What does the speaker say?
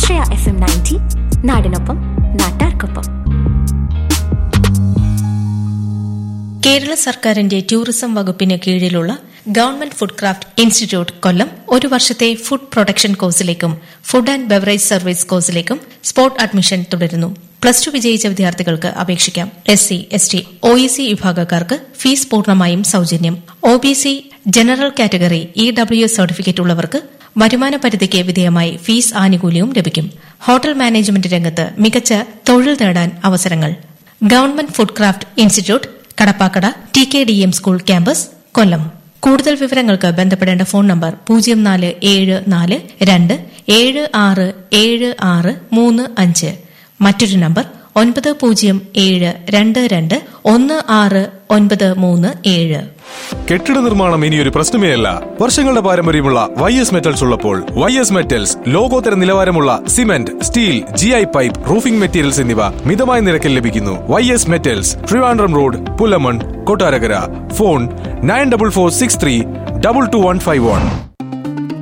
ആശ്രയ F M ninety നാടിനൊപ്പം നാട്ടാർക്കൊപ്പം കേരള സർക്കാരിന്റെ ടൂറിസം വകുപ്പിന് കീഴിലുള്ള government food craft institute Kollam ഒരു വർഷത്തെ ഫുഡ് പ്രൊഡക്ഷൻ കോഴ്സിലേക്കും ഫുഡ് ആൻഡ് ബെവറേജ് സർവീസ് കോഴ്സിലേക്കും സ്പോട്ട് അഡ്മിഷൻ തുടരുന്നു പ്ലസ് ടു വിജയിച്ച വിദ്യാർത്ഥികൾക്ക് അപേക്ഷിക്കാം S C S T O E C വിഭാഗക്കാർക്ക് ഫീസ് പൂർണ്ണമായും സൌജന്യം O B C general category E W certificate ഉള്ളവർക്ക് വരുമാന പരിധിക്ക് വിധേയമായി ഫീസ് ആനുകൂല്യവും ലഭിക്കും ഹോട്ടൽ മാനേജ്മെന്റ് രംഗത്ത് മികച്ച തൊഴിൽ നേടാൻ അവസരങ്ങൾ government food craft institute Kadappakada T K D M school campus Kollam കൂടുതൽ വിവരങ്ങൾക്ക് ബന്ധപ്പെടേണ്ട ഫോൺ നമ്പർ പൂജ്യം നാല് ഏഴ് നാല് രണ്ട് ഏഴ് ആറ് ഏഴ് ആറ് മൂന്ന് അഞ്ച് മറ്റൊരു നമ്പർ ഒൻപത് പൂജ്യം ഏഴ് രണ്ട് രണ്ട് ഒന്ന് ആറ് ഒൻപത് മൂന്ന് ഏഴ് കെട്ടിട നിർമ്മാണം ഇനിയൊരു പ്രശ്നമേ അല്ല വർഷങ്ങളുടെ പാരമ്പര്യമുള്ള വൈ എസ് മെറ്റൽസ് ഉള്ളപ്പോൾ വൈ എസ് മെറ്റൽസ് ലോകോത്തര നിലവാരമുള്ള cement steel G I pipe roofing materials എന്നിവ മിതമായ നിരക്കിൽ ലഭിക്കുന്നു Y S metals Trivandrum road Pulamon Kottarakkara phone nine double four six three double two one five one